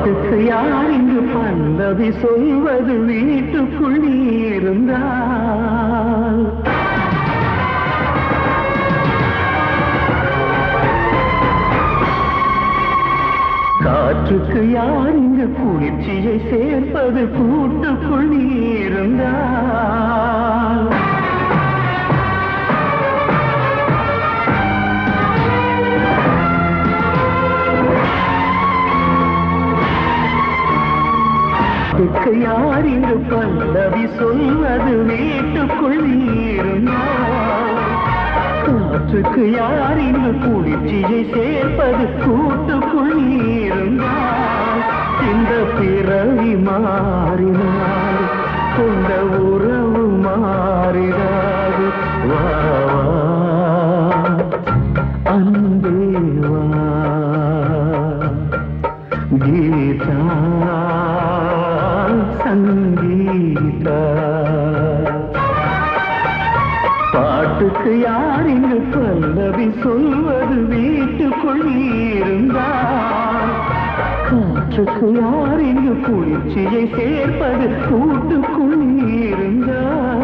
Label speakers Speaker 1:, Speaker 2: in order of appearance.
Speaker 1: பாட்டுக்கு யார் இங்கு பல்லவி சொல்வது வீட்டுக்குள் நீ இருந்தால் காற்றுக்கு யார் இங்கு குளிர்ச்சியை சேர்ப்பது கூட்டுக்குள் நீ இருந்தால் காற்றுக்கு யார் இங்கு பல்லவி சொல்வது வீட்டுக்குள் நீ இருந்தால் காற்றுக்கு யார் இங்கு குளிர்ச்சியை சேர்ப்பது கூட்டுக்குள் நீ இருந்தால் இந்த பிறவி மாறினால் கொண்ட உறவு மாறிடாது வா வா, அன்பே வா கீதா சங்கீதா பாட்டுக்கு யார் இங்கு பல்லவி சொல்வது வீட்டுக்குள் நீ இருந்தால் காற்றுக்கு யார் இங்கு குளிர்ச்சியை சேர்ப்பது கூட்டுக்குள் நீ இருந்தால்